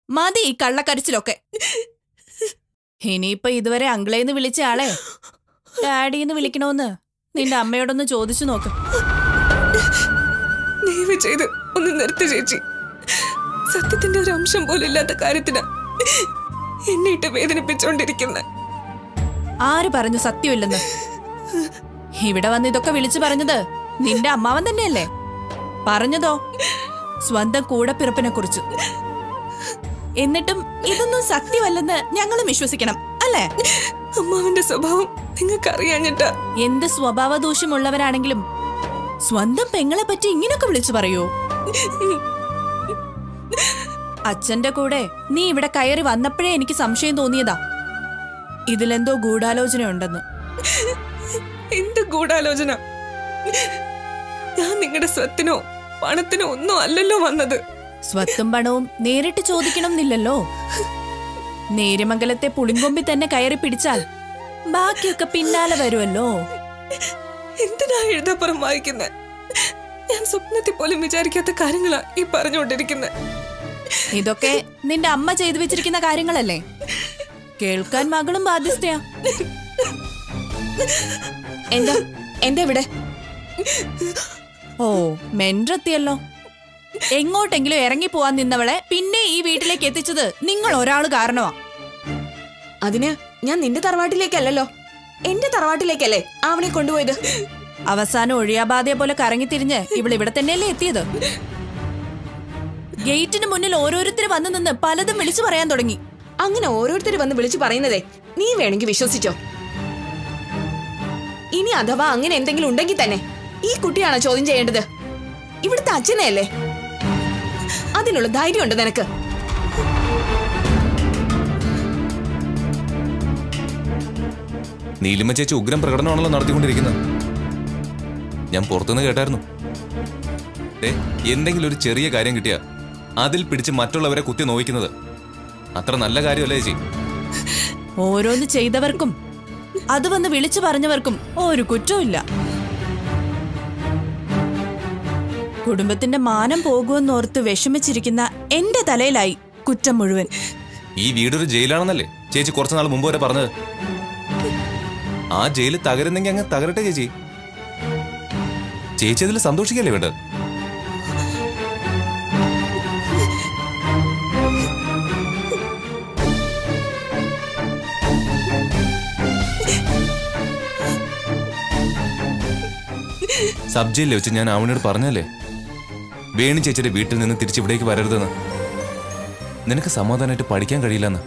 മതി ഈ കള്ളക്കരച്ചിലൊക്കെ ഇനിയിപ്പൊ ഇതുവരെ അങ്കിളേന്ന് വിളിച്ച ആളെ ഡാഡിന്ന് വിളിക്കണോന്ന് നിന്റെ അമ്മയോടൊന്ന് ചോദിച്ചു നോക്ക് ദയവ് ചെയ്ത് ഒന്ന് നിർത്തി ചേച്ചി സത്യത്തിന്റെ ഒരു അംശം പോലും ഇല്ലാത്ത കാര്യത്തിന് എന്നെ ഇട്ട് വേദനിപ്പിച്ചുകൊണ്ടിരിക്കുന്ന ആര് പറഞ്ഞു സത്യമില്ലെന്ന് ഇവിടെ വന്ന് ഇതൊക്കെ വിളിച്ചു പറഞ്ഞത് നിന്റെ അമ്മാവൻ തന്നെയല്ലേ പറഞ്ഞതോ സ്വന്തം കൂടപ്പിറപ്പിനെ കുറിച്ച് എന്നിട്ടും ഇതൊന്നും സത്യമല്ലെന്ന് ഞങ്ങളും വിശ്വസിക്കണം അല്ലേ അമ്മാവിന്റെ സ്വഭാവം നിങ്ങൾക്ക് അറിയാഞ്ഞിട്ടാ എന്ത് സ്വഭാവ ദൂഷ്യമുള്ളവരാണെങ്കിലും സ്വന്തം പെങ്ങളെ പറ്റി ഇങ്ങനൊക്കെ വിളിച്ചു പറയൂ അച്ഛന്റെ കൂടെ നീ ഇവിടെ കയറി വന്നപ്പോഴേ എനിക്ക് സംശയം തോന്നിയതാ ഇതിലെന്തോ ഗൂഢാലോചന ഉണ്ടെന്ന് എന്ത് ഗൂഢാലോചന ഞാൻ നിങ്ങളുടെ സ്വത്തിനോ പണത്തിനോ ഒന്നും അല്ലല്ലോ വന്നത് സ്വത്തും പണവും നേരിട്ട് ചോദിക്കണം എന്നില്ലല്ലോ നേര്യമംഗലത്തെ പുളിങ്കൊമ്പി തന്നെ കയറി പിടിച്ചാൽ ബാക്കിയൊക്കെ പിന്നാലെ വരുമല്ലോ എന്തിനാ എഴുതാപ്പുറം വായിക്കുന്നത് ഞാൻ സ്വപ്നത്തിൽ പോലും വിചാരിക്കാത്ത കാര്യങ്ങളാ ഈ പറഞ്ഞുകൊണ്ടിരിക്കുന്നത് ഇതൊക്കെ നിന്റെ അമ്മ ചെയ്തു വെച്ചിരിക്കുന്ന കാര്യങ്ങളല്ലേ കേൾക്കാൻ മകളും ബാധ്യസ്ഥയാ എന്താ എന്താ ഇവിടെ ഓ മെൻറെത്തിയല്ലോ എങ്ങോട്ടെങ്കിലും ഇറങ്ങി പോവാൻ നിന്നവളെ പിന്നെ ഈ വീട്ടിലേക്ക് എത്തിച്ചത് നിങ്ങൾ ഒരാള് കാരണമാ അതിന് ഞാൻ നിന്റെ തറവാട്ടിലേക്കല്ലല്ലോ എന്റെ തറവാട്ടിലേക്കല്ലേ അവനെ കൊണ്ടുപോയത് അവസാനം ഒഴിയാബാധയെ പോലെ കറങ്ങിത്തിരിഞ്ഞ് ഇവൾ ഇവിടെ തന്നെയല്ലേ എത്തിയത് ഗേറ്റിന് മുന്നിൽ ഓരോരുത്തർ വന്നു നിന്ന് പലതും വിളിച്ചു പറയാൻ തുടങ്ങി അങ്ങനെ ഓരോരുത്തർ വന്ന് വിളിച്ചു പറയുന്നതേ നീ വേണമെങ്കിൽ വിശ്വസിച്ചോ ഇനി അഥവാ അങ്ങനെ എന്തെങ്കിലും ഉണ്ടെങ്കിൽ തന്നെ ഈ കുട്ടിയാണോ ചോദ്യം ചെയ്യേണ്ടത് ഇവിടുത്തെ അച്ഛനെയല്ലേ അതിനുള്ള ധൈര്യമുണ്ട് നിനക്ക് നീലിമ ചേച്ചി ഉഗ്രം പ്രകടനമാണല്ലോ നടത്തിക്കൊണ്ടിരിക്കുന്നത് ഞാൻ പുറത്തുനിന്ന് കേട്ടായിരുന്നു ദേ, എന്തെങ്കിലും ഒരു ചെറിയ കാര്യം കിട്ടിയാ അതിൽ പിടിച്ച് മറ്റുള്ളവരെ കുത്തി നോവിക്കുന്നത് അത്ര നല്ല കാര്യമല്ലേ ചേച്ചി ഓരോന്ന് ചെയ്തവർക്കും അത് വന്ന് വിളിച്ചു പറഞ്ഞവർക്കും ഒരു കുറ്റവും കുടുംബത്തിന്റെ മാനം പോകുമെന്നോർത്ത് വിഷമിച്ചിരിക്കുന്ന എന്റെ തലയിലായി കുറ്റം മുഴുവൻ ഈ വീടൊരു ജയിലാണെന്നല്ലേ ചേച്ചി കുറച്ചു നാൾ മുമ്പ് വരെ പറഞ്ഞത് ആ ജയിൽ തകരുന്നെങ്കിൽ അങ്ങ് തകരട്ടെ ചേച്ചി ചേച്ചി അതിൽ സന്തോഷിക്കല്ലേ വേണ്ടത് സബ് ജയിലിൽ വെച്ച് ഞാൻ അവനോട് പറഞ്ഞല്ലേ വേണു ചേച്ചിയുടെ വീട്ടിൽ നിന്ന് തിരിച്ച് ഇവിടേക്ക് വരരുതെന്ന് നിനക്ക് സമാധാനമായിട്ട് പഠിക്കാൻ കഴിയില്ലെന്ന്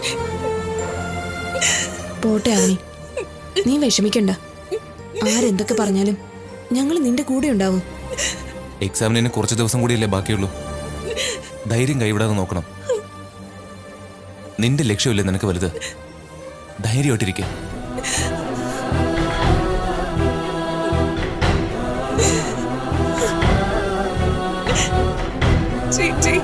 പോട്ടെ അവനി നീ വിഷമിക്കണ്ട ആരെന്തൊക്കെ പറഞ്ഞാലും ഞങ്ങൾ നിന്റെ കൂടെ ഉണ്ടാവും എക്സാമിന് ഇനി കുറച്ച് ദിവസം കൂടിയല്ലേ ബാക്കിയുള്ളൂ ധൈര്യം കൈവിടാതെ നോക്കണം നിന്റെ ലക്ഷ്യമില്ലേ നിനക്ക് വലുത് ധൈര്യമായിട്ടിരിക്കുക ചേച്ചി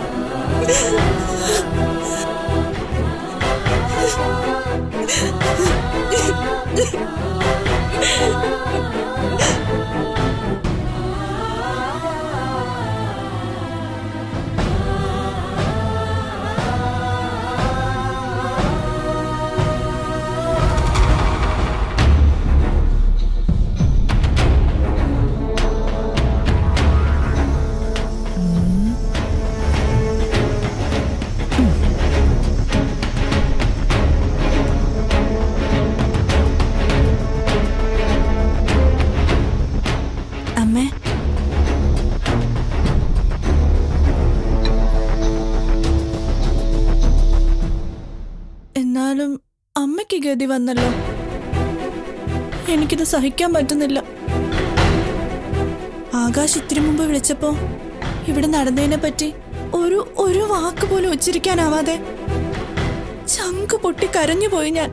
അമ്മേ എന്നാലും അമ്മയ്ക്ക് ഗതി വന്നല്ലോ എനിക്കിത് സഹിക്കാൻ പറ്റുന്നില്ല ആകാശ് ഇത്തിരി മുമ്പ് വിളിച്ചപ്പോ ഇവിടെ നടന്നതിനെ പറ്റി ഒരു ഒരു വാക്ക് പോലും ഉച്ചരിക്കാനാവാതെ ചങ്ക് പൊട്ടി കരഞ്ഞുപോയി ഞാൻ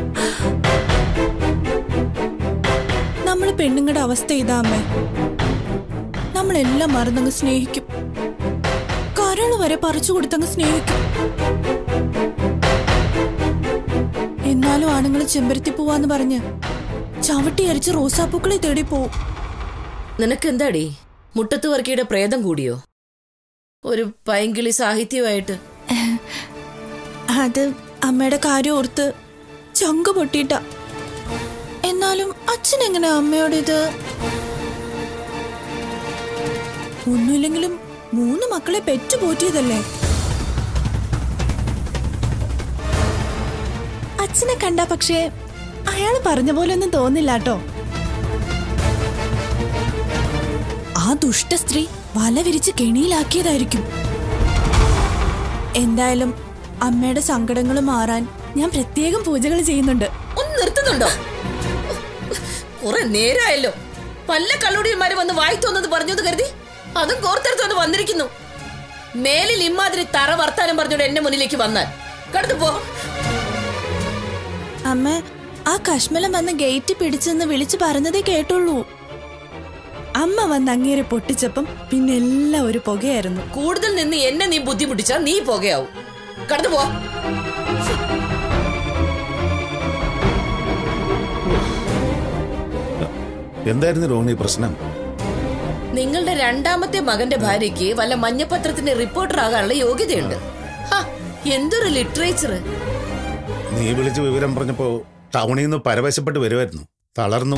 നമ്മൾ പെണ്ണുങ്ങളുടെ അവസ്ഥ ഇതാ അമ്മേ നമ്മളെല്ലാം മറന്നങ്ങ് സ്നേഹിക്കും കരള് വരെ പറിച്ചു കൊടുത്തങ്ങ് സ്നേഹിക്കും എന്നാലും ആണുങ്ങൾ ചെമ്പരത്തി പോവാന്ന് പറഞ്ഞ് ചവിട്ടി അരിച്ച് റോസാപ്പൂക്കളെ തേടി പോവും നിനക്കെന്താടി മുട്ടത്ത് വർക്കിയുടെ പ്രേതം കൂടിയോ ഒരു പൈങ്കിളി സാഹിത്യമായിട്ട് അത് അമ്മയുടെ കാര്യം ഓർത്ത് ചങ്ക് പൊട്ടിയിട്ട എന്നാലും അച്ഛൻ എങ്ങനെ അമ്മയോട് ഇത് ഒന്നുമില്ലെങ്കിലും മൂന്ന് മക്കളെ പെറ്റു പോറ്റിയതല്ലേ അച്ഛനെ കണ്ട പക്ഷേ അയാൾ പറഞ്ഞ പോലെ ഒന്നും തോന്നില്ല കേട്ടോ ആ ദുഷ്ട സ്ത്രീ വല വിരിച്ച് കെണിയിലാക്കിയതായിരിക്കും എന്തായാലും അമ്മയുടെ സങ്കടങ്ങൾ മാറാൻ ഞാൻ പ്രത്യേകം പൂജകൾ ചെയ്യുന്നുണ്ട് ഒന്ന് നിർത്തുന്നുണ്ടോ കുറെ നേരമായല്ലോ പല കള്ളുടിയന്മാര് വന്ന് വായി തോന്നത് പറഞ്ഞത് കരുതി അതും കോർത്തെടുത്തോണ്ട് വന്നിരിക്കുന്നു മേലിൽ ഇമ്മാതിരി തറ വർത്താനം പറഞ്ഞോണ്ട് എന്റെ മുന്നിലേക്ക് വന്നാൽ കടന്നു പോ അമ്മ ആ കശ്മലം വന്ന് ഗേറ്റ് പിടിച്ചെന്ന് വിളിച്ചു പറഞ്ഞതേ കേട്ടുള്ളൂ അമ്മ വന്ന് അങ്ങേരെ പൊട്ടിച്ചപ്പം പിന്നെ എല്ലാം ഒരു പുകയായിരുന്നു കൂടുതൽ നിന്ന് എന്നെ നീ ബുദ്ധിമുട്ടിച്ചാ നീ പോകുകയാവും കടന്നു പോ എന്തായിരുന്നു രോഹിണി പ്രശ്നം നിങ്ങളുടെ രണ്ടാമത്തെ മകന്റെ ഭാര്യയ്ക്ക് വല്ല മഞ്ഞപത്രത്തിന്റെ റിപ്പോർട്ടർ ആകാനുള്ള യോഗ്യതയുണ്ട് ഹ, എന്തൊരു ലിറ്ററേച്ചർ നീ വിളിച്ച് വിവരം പറഞ്ഞപ്പോ ടൗണിൽ നിന്ന് പരവശപ്പെട്ട് വരുമായിരുന്നു തളർന്നു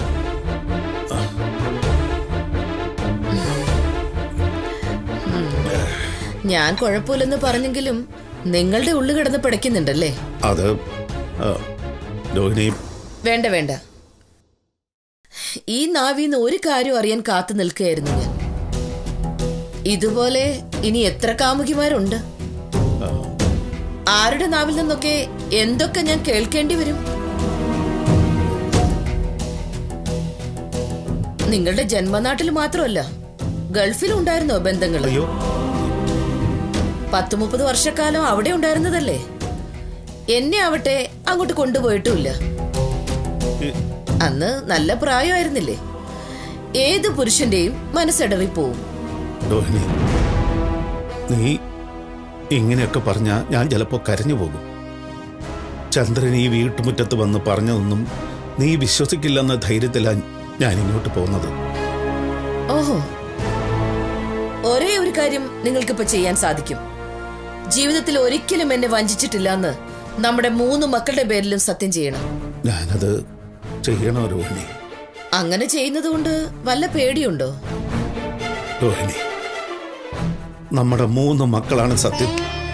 ഞാൻ കുഴപ്പമില്ലെന്ന് പറഞ്ഞെങ്കിലും നിങ്ങളുടെ ഉള്ളു കിടന്ന് പിടയ്ക്കുന്നുണ്ടല്ലേ അത് ആ, രോഹിണി വേണ്ട വേണ്ട ഈ നാവിന്ന് ഒരു കാര്യം അറിയാൻ കാത്തു നിൽക്കുകയായിരുന്നു ഞാൻ ഇതുപോലെ ഇനി എത്ര കാമുകിമാരുണ്ട് ആരുടെ നാവിൽ നിന്നൊക്കെ എന്തൊക്കെ ഞാൻ കേൾക്കേണ്ടി വരും നിങ്ങളുടെ ജന്മനാട്ടിൽ മാത്രമല്ല ഗൾഫിലും ഉണ്ടായിരുന്നോ ബന്ധങ്ങൾ അയ്യോ പത്ത് മുപ്പത് വർഷക്കാലം അവിടെ ഉണ്ടായിരുന്നതല്ലേ എന്നെ ആവട്ടെ അങ്ങോട്ട് കൊണ്ടുപോയിട്ടുമില്ല ഈ- അന്ന് നല്ല പ്രായമായിരുന്നില്ലേ ഏത് പുരുഷന്റെയും മനസ്സിടറി പോവും രോഹിണി നീ ഇങ്ങനെയൊക്കെ പറഞ്ഞാ ഞാൻ ചിലപ്പോ കരഞ്ഞു പോകും ചന്ദ്രൻ ഈ വീട്ടുമുറ്റത്ത് വന്ന് പറഞ്ഞതൊന്നും നീ വിശ്വസിക്കില്ലെന്ന ധൈര്യത്തിലാണ് ഞാൻ ഇങ്ങോട്ട് പോകുന്നത് ഓഹോ ഒരേ ഒരു കാര്യം നിങ്ങൾക്കിപ്പോ ചെയ്യാൻ സാധിക്കും ജീവിതത്തിൽ ഒരിക്കലും എന്നെ വഞ്ചിച്ചിട്ടില്ല എന്ന് നമ്മുടെ മൂന്ന് മക്കളുടെ പേരിലും സത്യം ചെയ്യണം ഞാനത് ചെയ്യണോ രോഹിണി അങ്ങനെ ചെയ്യുന്നത് കൊണ്ട് വല്ല പേടിയുണ്ടോ രോഹിണി നമ്മുടെ മൂന്ന് മക്കളാണ് സത്യം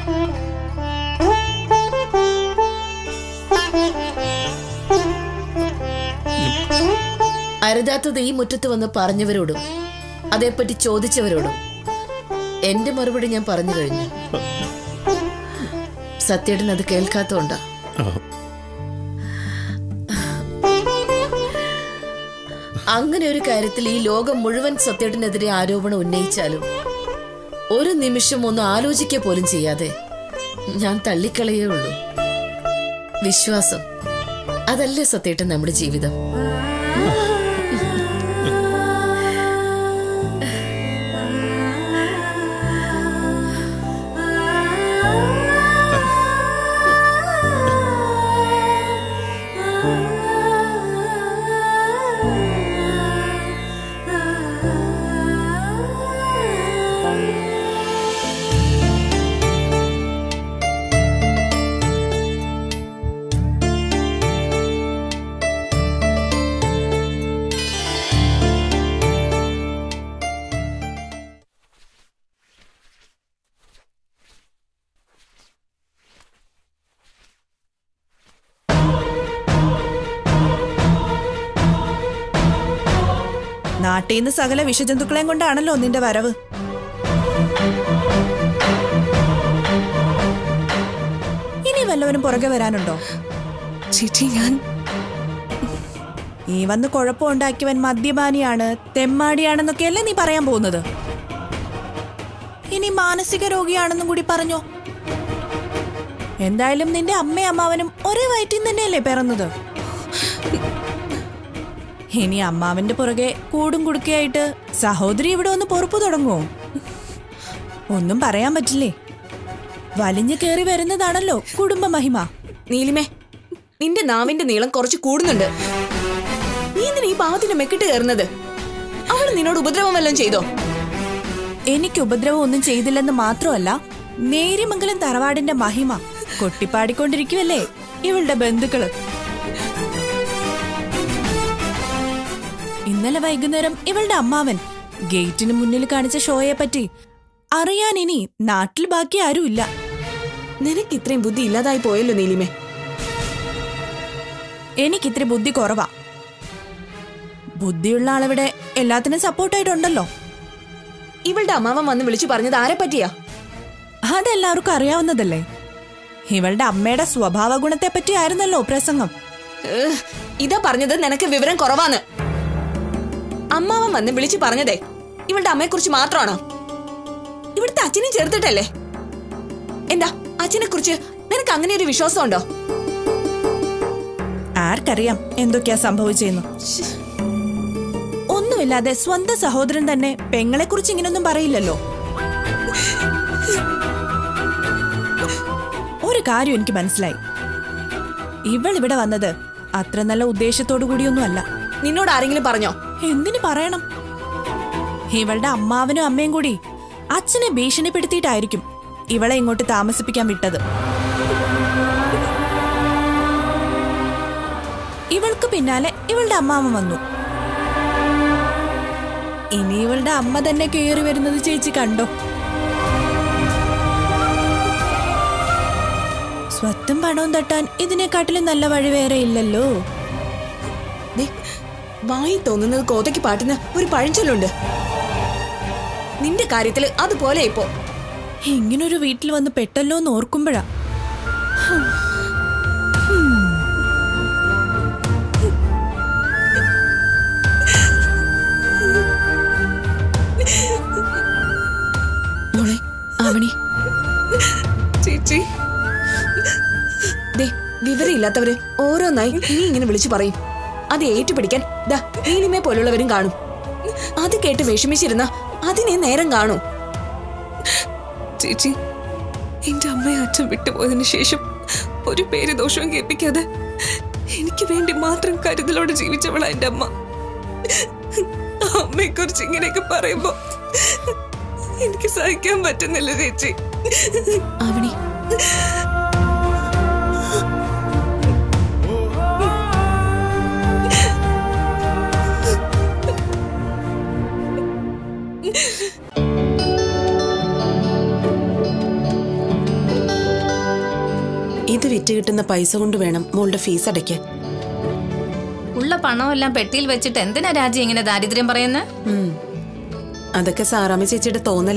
അരുതാത്തത് ഈ മുറ്റത്ത് വന്ന് പറഞ്ഞവരോടും അതേപ്പറ്റി ചോദിച്ചവരോടും എന്റെ മറുപടി ഞാൻ പറഞ്ഞു കഴിഞ്ഞു സത്യേട്ടൻ അത് കേൾക്കാത്തോണ്ടാ ആ, അങ്ങനെ ഒരു കാര്യത്തിൽ ഈ ലോകം മുഴുവൻ സത്യേട്ടനെതിരെ ആരോപണം ഉന്നയിച്ചാലും ഒരു നിമിഷം ഒന്ന് ആലോചിക്കുക പോലും ചെയ്യാതെ ഞാൻ തള്ളിക്കളയേ ഉള്ളൂ വിശ്വാസം അതല്ലേ സത്യേട്ടൻ നമ്മുടെ ജീവിതം നാട്ടിൽ നിന്ന് സകല വിഷജന്തുക്കളെയും കൊണ്ടാണല്ലോ നിന്റെ വരവ് ഇനി വല്ലവനും പുറകെ വരാനുണ്ടോ ചേച്ചി ഞാൻ ഈ വന്ന് കുഴപ്പമുണ്ടാക്കിയവൻ മദ്യപാനിയാണ് തെമ്മാടിയാണെന്നൊക്കെയല്ലേ നീ പറയാൻ പോകുന്നത് ഇനി മാനസിക രോഗിയാണെന്നും കൂടി പറഞ്ഞോ എന്തായാലും നിന്റെ അമ്മയും അമ്മാവനും ഒരേ വയറ്റിൽ നിന്ന് തന്നെയല്ലേ പിറന്നത് ഇനി അമ്മാവന്റെ പുറകെ കൂടും കുടുക്കയായിട്ട് സഹോദരി ഇവിടെ ഒന്ന് പൊറുപ്പ് തുടങ്ങുമോ ഒന്നും പറയാൻ പറ്റില്ലേ വലിഞ്ഞു കയറി വരുന്നതാണല്ലോ കുടുംബ മഹിമ നീലിമേ നിന്റെ നാവിന്റെ നീളം കുറച്ച് കൂടുന്നുണ്ട് നീ എന്തിനാ ഈ പാവത്തിന്റെ മെക്കിട്ട് കയറുന്നത് അവൾ നിന്നോട് ഉപദ്രവം വല്ലതും ചെയ്തോ എനിക്ക് ഉപദ്രവം ഒന്നും ചെയ്തില്ലെന്ന് മാത്രമല്ല നേരിമംഗലം തറവാടിന്റെ മഹിമ കൊട്ടിപ്പാടിക്കൊണ്ടിരിക്കുവല്ലേ ഇവളുടെ ബന്ധുക്കള് ഇന്നലെ വൈകുന്നേരം ഇവളുടെ അമ്മാവൻ ഗേറ്റിന് മുന്നിൽ കാണിച്ച ഷോയെ പറ്റി അറിയാൻ ഇനി നാട്ടിൽ ബാക്കി ആരുമില്ല നിനക്ക് ഇത്രയും ബുദ്ധി ഇല്ലാതായി പോയല്ലോ നീലിമേ എനിക്കിത്തിരി ബുദ്ധി കുറവാ ബുദ്ധിയുള്ള ആളവിടെ എല്ലാത്തിനും സപ്പോർട്ടായിട്ടുണ്ടല്ലോ ഇവളുടെ അമ്മാവൻ വന്ന് വിളിച്ചു പറഞ്ഞത് ആരെ പറ്റിയാ അതെല്ലാവർക്കും അറിയാവുന്നതല്ലേ ഇവളുടെ അമ്മയുടെ സ്വഭാവ ഗുണത്തെ പറ്റി ആയിരുന്നല്ലോ പ്രസംഗം ഏഹ്, ഇതാ പറഞ്ഞത് നിനക്ക് വിവരം കുറവാന്ന് അമ്മാവൻ വന്ന് വിളിച്ചു പറഞ്ഞതേ ഇവളുടെ അമ്മയെ കുറിച്ച് മാത്രമാണോ ഇവിടുത്തെ അച്ഛനും ചേർത്തിട്ടല്ലേ എന്താ അച്ഛനെ കുറിച്ച് നിനക്ക് അങ്ങനെ ഒരു വിശ്വാസം ഉണ്ടോ ആർക്കറിയാം എന്തൊക്കെയാ സംഭവിച്ചെന്ന് ഒന്നുമില്ലാതെ സ്വന്തം സഹോദരൻ തന്നെ പെങ്ങളെ കുറിച്ച് ഇങ്ങനൊന്നും പറയില്ലല്ലോ ഒരു കാര്യം എനിക്ക് മനസ്സിലായി ഇവൾ ഇവിടെ വന്നത് അത്ര നല്ല ഉദ്ദേശത്തോടു കൂടിയൊന്നും അല്ല നിന്നോട് ആരെങ്കിലും പറഞ്ഞോ എന്തിനു പറയണം ഇവളുടെ അമ്മാവനും അമ്മയും കൂടി അച്ഛനെ ഭീഷണിപ്പെടുത്തിയിട്ടായിരിക്കും ഇവളെ ഇങ്ങോട്ട് താമസിപ്പിക്കാൻ വിട്ടത് ഇവൾക്ക് പിന്നാലെ ഇവളുടെ അമ്മാവൻ വന്നു ഇനി ഇവളുടെ അമ്മ തന്നെ കയറി വരുന്നത് ചേച്ചി കണ്ടോ സ്വത്തും പണവും തട്ടാൻ ഇതിനെക്കാട്ടിലും നല്ല വഴി വേറെ ഇല്ലല്ലോ ദേ, വായി തോന്നുന്നത് കോതയ്ക്ക് പാട്ടിന് ഒരു പഴഞ്ചൊല്ലുണ്ട് നിന്റെ കാര്യത്തില് അതുപോലെ ഇപ്പോ ഇങ്ങനൊരു വീട്ടിൽ വന്ന് പെട്ടല്ലോ എന്ന് ഓർക്കുമ്പോഴാ മോളെ ആവണി ചേച്ചി ദേ വിവരമില്ലാത്തവര് ഓരോന്നായി നീ ഇങ്ങനെ വിളിച്ചു പറയും അത് ഏറ്റുപിടിക്കാൻ ദാ നീലിമയെ പോലുള്ളവരും കാണും അത് കേട്ട് വിഷമിച്ചിരുന്ന അതിനെ നേരം കാണൂ ചേച്ചി എന്റെ അമ്മയെ അച്ഛൻ വിട്ടുപോയതിനു ശേഷം ഒരു പേര് ദോഷവും കേൾപ്പിക്കാതെ എനിക്ക് വേണ്ടി മാത്രം കരുതലോടെ ജീവിച്ചവളാ എന്റെ അമ്മ അമ്മയെ കുറിച്ച് ഇങ്ങനെയൊക്കെ പറയുമ്പോ എനിക്ക് സഹിക്കാൻ പറ്റുന്നില്ല ചേച്ചി ആവണി ഇത് വിറ്റ് കിട്ടുന്ന പൈസ കൊണ്ട് വേണം മോളുടെ ഫീസ് അടയ്ക്കാൻ ഉള്ള പണമെല്ലാം പെട്ടിയിൽ വെച്ചിട്ട് എന്തിനാ രാജി ഇങ്ങനെ ദാരിദ്ര്യം പറയുന്നത് ഉം. അതൊക്കെ സാറാമ്മ ചേച്ചിയുടെ തോന്നല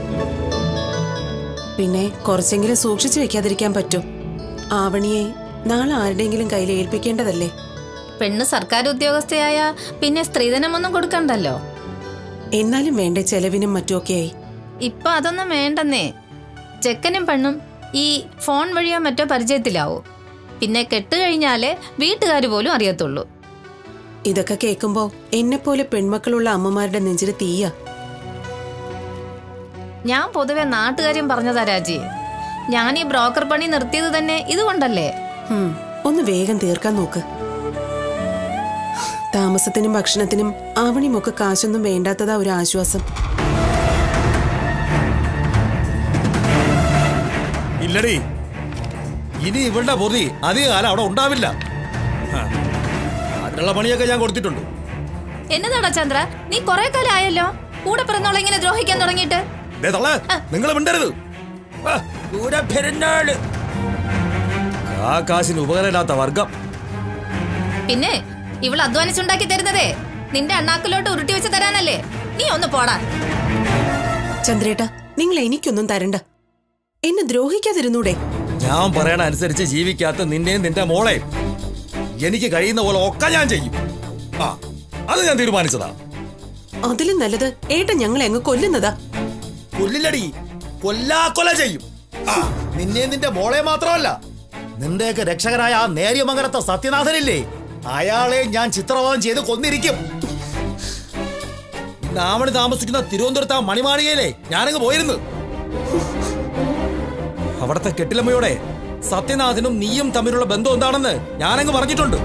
പിന്നെ കുറച്ചെങ്കിലും സൂക്ഷിച്ചു വെക്കാതിരിക്കാൻ പറ്റും ആവണിയെ നാളെ ആരുടെയെങ്കിലും കയ്യിൽ ഏൽപ്പിക്കേണ്ടതല്ലേ പെണ്ണ് സർക്കാർ ഉദ്യോഗസ്ഥയായ പിന്നെ സ്ത്രീധനമൊന്നും കൊടുക്കണ്ടല്ലോ എന്നാലും വേണ്ടേ ചെലവിനും മറ്റുമൊക്കെയായി ഇപ്പൊ അതൊന്നും വേണ്ടെന്നേ ചെക്കനും പെണ്ണും ഈ ഫോൺ വഴിയോ മറ്റോ പരിചയത്തിലാവൂ പിന്നെ കെട്ടുകഴിഞ്ഞാലേ വീട്ടുകാർ പോലും അറിയത്തുള്ളൂ ഇതൊക്കെ കേൾക്കുമ്പോ എന്നെപ്പോലെ പെൺമക്കളുള്ള അമ്മമാരുടെ നെഞ്ചില് തീയ ഞാൻ പൊതുവെ നാട്ടുകാര്യം പറഞ്ഞതാ രാജി ഞാൻ ഈ ബ്രോക്കർ പണി നിർത്തിയത് തന്നെ ഇതുകൊണ്ടല്ലേ ഹും, ഒന്ന് വേഗം തീർക്കാൻ നോക്ക് താമസത്തിനും ഭക്ഷണത്തിനും ആവണിമൊക്കെ കാശൊന്നും വേണ്ടാത്തതാ ഒരു ആശ്വാസം ഇല്ലടി ഇനി ഇവളുടെ പൊതി അധിക കാലം അവിടെ ഉണ്ടാവില്ല ആ. അതിനുള്ള പണിയൊക്കെ ഞാൻ കൊടുത്തിട്ടുണ്ട് എന്നതാടാ ചന്ദ്ര നീ കുറെ കാലം ആയല്ലോ കൂടെ പിറന്നോളെ ഇങ്ങനെ ദ്രോഹിക്കാൻ തുടങ്ങിയിട്ട് ദേ തള്ളേ നിങ്ങൾ മിണ്ടരുത് ആ, കൂടെ പെരുന്നാള് ആ കാശിന് ഉപകാരമില്ലാത്ത വർഗം പിന്നെ ഇവൾ അധ്വാനിച്ചുണ്ടാക്കി തരുന്നതേ നിന്റെ അണ്ണാക്കിലോട്ട് ഉരുട്ടി വെച്ച് തരാനല്ലേ നീ ഒന്ന് പോടാ ചന്ദ്രേട്ട നിങ്ങൾ എനിക്കൊന്നും തരണ്ട എന്നെ ദ്രോഹിക്കാതിരുന്നൂടെ ഞാൻ പറയണ അനുസരിച്ച് ജീവിക്കാത്ത നിന്നെയും നിന്റെ മോളെ എനിക്ക് കഴിയുന്ന പോലെ ഒക്കെ ഞാൻ ചെയ്യും ആ അത് ഞാൻ തീരുമാനിച്ചതാ അതിലും നല്ലത് ഏട്ടൻ ഞങ്ങളെ അങ്ങ് കൊല്ലുന്നതാ കൊല്ലില്ലടി കൊല്ലാ കൊല ചെയ്യും ആ നിന്നെ നിന്റെ മോളെ മാത്രമല്ല നിന്റെയൊക്കെ രക്ഷകനായ ആ നേരിയ മകരത്തെ സത്യനാഥനില്ലേ അയാളെ ഞാൻ ചിത്രവാദം ചെയ്ത് കൊന്നിരിക്കും ഇന്ന് ആവണി താമസിക്കുന്ന തിരുവനന്തപുരത്ത് ആ മണിമാളികയിലെ ഞാനങ്ങ് പോയിരുന്നു അവിടത്തെ കെട്ടിലമ്മയോടെ സത്യനാഥനും നീയും തമ്മിലുള്ള ബന്ധം എന്താണെന്ന് ഞാനങ്ങ് പറഞ്ഞിട്ടുണ്ട്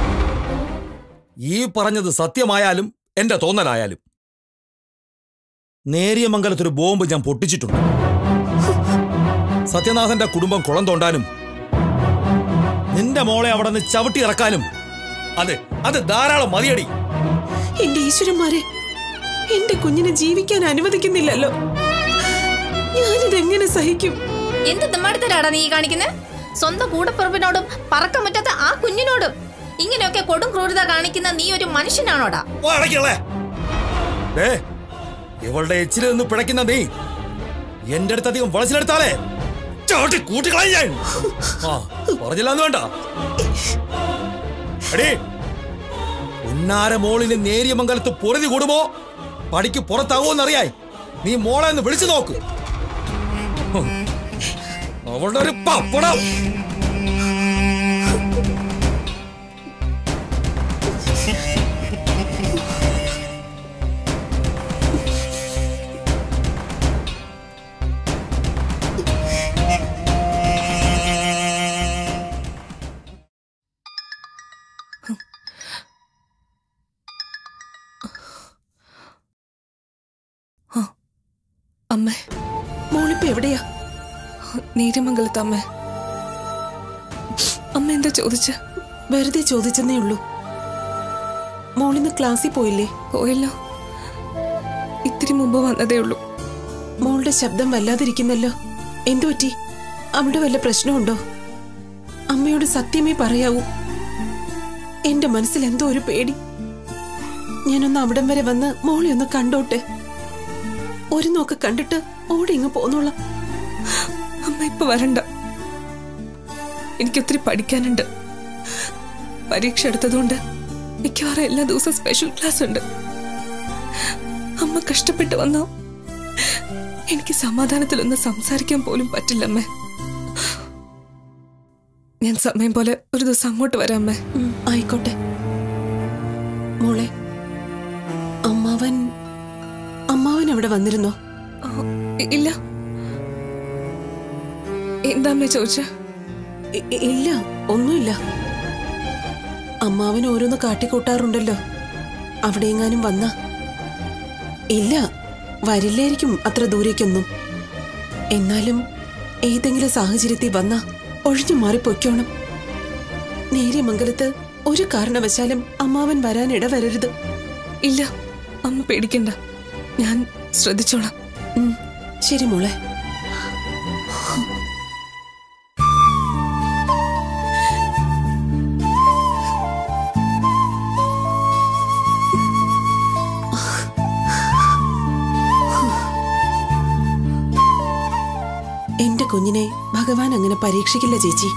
ഈ പറഞ്ഞത് സത്യമായാലും എന്റെ തോന്നലായാലും നേരിയ മംഗലത്തൊരു ബോംബ് ഞാൻ പൊട്ടിച്ചിട്ടുണ്ട് സത്യനാഥന്റെ കുടുംബം കുളം തോണ്ടാനും നിന്റെ മോളെ അവിടെ നിന്ന് ചവിട്ടി ഇറക്കാനും അതെ അത് ധാരാളം മതിയടി എന്റെ ഈശ്വരന്മാരെ എന്റെ കുഞ്ഞിനെ ജീവിക്കാൻ അനുവദിക്കുന്നില്ലല്ലോ ഞാനിതെങ്ങനെ സഹിക്കും എന്ത് തെമ്മാടിത്തരാടാ നീ കാണിക്കുന്നത് സ്വന്തം കൂടപ്പുറപ്പിനോടും പറക്കം പറ്റാത്ത ആ കുഞ്ഞിനോടും ഇങ്ങനെയൊക്കെ കൊടും ക്രൂരത കാണിക്കുന്ന നീ ഒരു മനുഷ്യനാണോടാ ഓ, അടയ്ക്കള്ളേ. ദേ, ഇവളുടെ എച്ചിൽ നിന്ന് പിടയ്ക്കുന്ന നീ എന്റെ അടുത്ത് അധികം വളച്ചിലെടുത്താലേ ചവിട്ടി കൂട്ടിക്കളയും ഞാൻ ആ പറഞ്ഞില്ലാന്ന് വേണ്ട എടീ ഉന്നാര മോളിന് നേരിയ മംഗലത്ത് പൊറുതി കൂടുമോ പടിക്ക് പുറത്താവുമെന്നറിയായി നീ മോളെ ഒന്ന് വിളിച്ചു നോക്ക് ഹും. അവളുടെ ഒരു പപ്പടം അമ്മ മോളിപ്പോ എവിടെയാ നീരമംഗലത്ത് അമ്മ അമ്മ എന്താ ചോദിച്ച വെറുതെ ചോദിച്ചെന്നേ ഉള്ളൂ മോളിന്ന് ക്ലാസ്സിൽ പോയില്ലേ പോയല്ലോ ഇത്തിരി മുമ്പ് വന്നതേ ഉള്ളൂ മോളുടെ ശബ്ദം വല്ലാതിരിക്കുന്നല്ലോ എന്തു പറ്റി അവിടെ വല്ല പ്രശ്നമുണ്ടോ അമ്മയോട് സത്യമേ പറയാവൂ എന്റെ മനസ്സിൽ എന്തോ ഒരു പേടി ഞാനൊന്ന് അവിടം വരെ വന്ന് മോളെ ഒന്ന് കണ്ടോട്ടെ ഒരു നോക്ക് കണ്ടിട്ട് ഓടി ഇങ്ങ് പോന്നോളാം അമ്മ ഇപ്പൊ വരണ്ട എനിക്കൊത്തിരി പഠിക്കാനുണ്ട് പരീക്ഷ എടുത്തതുകൊണ്ട് മിക്കവാറും എല്ലാ ദിവസവും സ്പെഷ്യൽ ക്ലാസ് ഉണ്ട് അമ്മ കഷ്ടപ്പെട്ട് വന്നോ എനിക്ക് സമാധാനത്തിലൊന്ന് സംസാരിക്കാൻ പോലും പറ്റില്ലമ്മേ ഞാൻ സമയം പോലെ ഒരു ദിവസം അങ്ങോട്ട് വരാം അമ്മേ ഉം, ആയിക്കോട്ടെ മോളെ അമ്മാവൻ അമ്മാവൻ അവിടെ വന്നിരുന്നോ ആ, ഇ- ഇല്ല എന്താ അമ്മേ ചോദിച്ചേ ഇ- ഇ- ഇല്ല ഒന്നുമില്ല അമ്മാവൻ ഓരോന്ന് കാട്ടിക്കൂട്ടാറുണ്ടല്ലോ അവിടെ എങ്ങാനും വന്ന ഇല്ല വരില്ലായിരിക്കും അത്ര ദൂരേക്കൊന്നും എന്നാലും ഏതെങ്കിലും സാഹചര്യത്തിൽ വന്ന ഒഴിഞ്ഞു മാറി പൊയ്ക്കോണം നേരെ മംഗലത്ത് ഒരു കാരണവശാലും അമ്മാവൻ വരാൻ ഇടവരരുത് ഇല്ല അമ്മ പേടിക്കണ്ട ഞാൻ ശ്രദ്ധിച്ചോളാം ഉം, ശരി മോളെ എന്റെ കുഞ്ഞിനെ ഭഗവാൻ അങ്ങനെ പരീക്ഷിക്കില്ല ചേച്ചി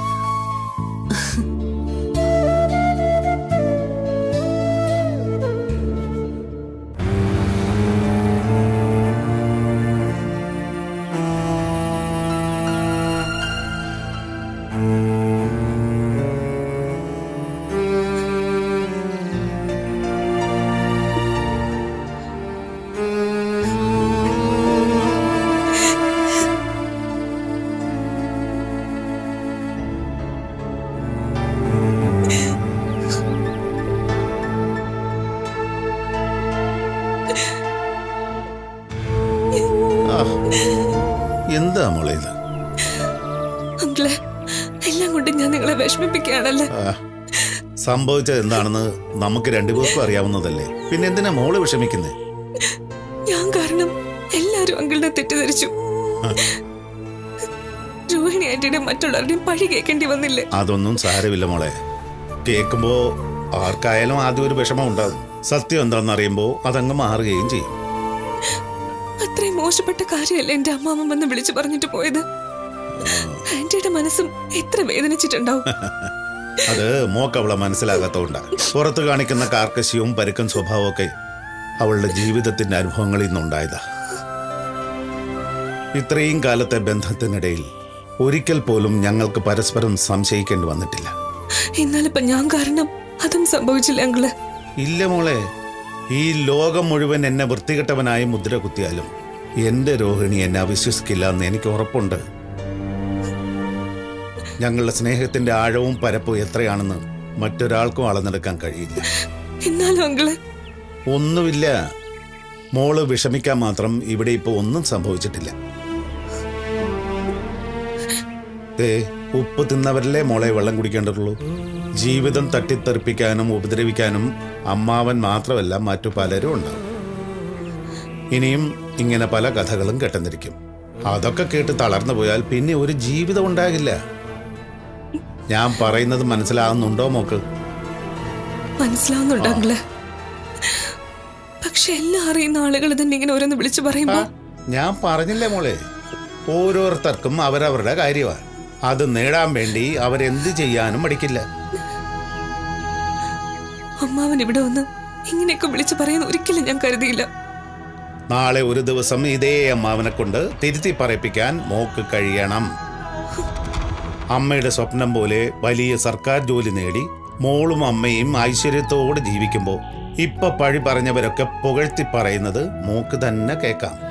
ആ, എന്താ മോളെ ഇത് അങ്കിളെ എല്ലാം കൊണ്ട് ഞാൻ നിങ്ങളെ വിഷമിപ്പിക്കുകയാണല്ലേ ആ, സംഭവിച്ചത് എന്താണെന്ന് നമുക്ക് രണ്ടുപേർക്കും അറിയാവുന്നതല്ലേ പിന്നെ എന്തിനാ മോള് വിഷമിക്കുന്നേ ഞാൻ കാരണം എല്ലാരും അങ്കിളിനെ തെറ്റിദ്ധരിച്ചു രോഹിണി ആന്റിയുടെയും മറ്റുള്ളവരുടെയും പഴി കേൾക്കേണ്ടി വന്നില്ലേ അതൊന്നും സാരമില്ല മോളെ കേൾക്കുമ്പോ ആർക്കായാലും ആദ്യം ഒരു വിഷമം ഉണ്ടാകും സത്യം എന്താണെന്ന് അറിയുമ്പോ അതങ്ങ് മാറുകയും ചെയ്യും അത്രയും മോശപ്പെട്ട കാര്യമല്ലേ എന്റെ അമ്മാമ്മ വന്ന് വിളിച്ചു പറഞ്ഞിട്ട് പോയത് ആന്റിയുടെ മനസ്സും എത്ര വേദനിച്ചിട്ടുണ്ടാവും അത് മോക്ക് അവളെ മനസ്സിലാകാത്തോണ്ടാ പുറത്ത് കാണിക്കുന്ന കാർക്കശ്യവും പരുക്കൻ സ്വഭാവവും ഒക്കെ അവളുടെ ജീവിതത്തിന്റെ അനുഭവങ്ങളിൽ നിന്നുണ്ടായതാ ഇത്രയും കാലത്തെ ബന്ധത്തിനിടയിൽ ഒരിക്കൽ പോലും ഞങ്ങൾക്ക് പരസ്പരം സംശയിക്കേണ്ടി വന്നിട്ടില്ല എന്നാലിപ്പൊ ഞാൻ കാരണം അതും സംഭവിച്ചില്ല അങ്കിള് ഇല്ല മോളെ ഈ ലോകം മുഴുവൻ എന്നെ വൃത്തികെട്ടവനായി മുദ്ര കുത്തിയാലും എന്റെ രോഹിണി എന്നെ അവിശ്വസിക്കില്ല എന്ന് എനിക്ക് ഉറപ്പുണ്ട് ഞങ്ങളുടെ സ്നേഹത്തിന്റെ ആഴവും പരപ്പും എത്രയാണെന്ന് മറ്റൊരാൾക്കും അളന്നെടുക്കാൻ കഴിയില്ല എന്നാലും അങ്കിള് ഒന്നുമില്ല മോള് വിഷമിക്കാൻ മാത്രം ഇവിടെ ഇപ്പൊ ഒന്നും സംഭവിച്ചിട്ടില്ല ദേ ഉപ്പ് തിന്നവരല്ലേ മോളെ വെള്ളം കുടിക്കേണ്ടതുള്ളൂ ജീവിതം തട്ടിത്തെറിപ്പിക്കാനും ഉപദ്രവിക്കാനും അമ്മാവൻ മാത്രമല്ല മറ്റു പലരും ഉണ്ടാവും ഇനിയും ഇങ്ങനെ പല കഥകളും കേട്ടെന്നിരിക്കും അതൊക്കെ കേട്ട് തളർന്നു പോയാൽ പിന്നെ ഒരു ജീവിതം ഉണ്ടാകില്ല ഞാൻ പറയുന്നത് മനസ്സിലാകുന്നുണ്ടോ മോക്ക് മനസ്സിലാവുന്നുണ്ടെങ്കില് പക്ഷെ എല്ലാം അറിയുന്ന ആളുകൾ തന്നെ ഇങ്ങനെ ഓരോന്ന് വിളിച്ചു പറയുമ്പോ ഞാൻ പറഞ്ഞില്ലേ മോളെ ഓരോരുത്തർക്കും അവരവരുടെ കാര്യമാണ് അത് നേടാൻ വേണ്ടി അവരെന്ത് ചെയ്യാനും മടിക്കില്ല അമ്മാവൻ ഇവിടെ വന്ന് ഇങ്ങനെയൊക്കെ വിളിച്ചു പറയുന്ന ഒരിക്കലും ഞാൻ കരുതിയില്ല നാളെ ഒരു ദിവസം ഇതേ അമ്മാവനെ കൊണ്ട് തിരുത്തി പറയിപ്പിക്കാൻ മോക്ക് കഴിയണം അമ്മയുടെ സ്വപ്നം പോലെ വലിയ സർക്കാർ ജോലി നേടി മോളും അമ്മയും ഐശ്വര്യത്തോടെ ജീവിക്കുമ്പോൾ ഇപ്പൊ പഴി പറഞ്ഞവരൊക്കെ പുകഴ്ത്തി പറയുന്നത് മോക്ക് തന്നെ കേൾക്കാം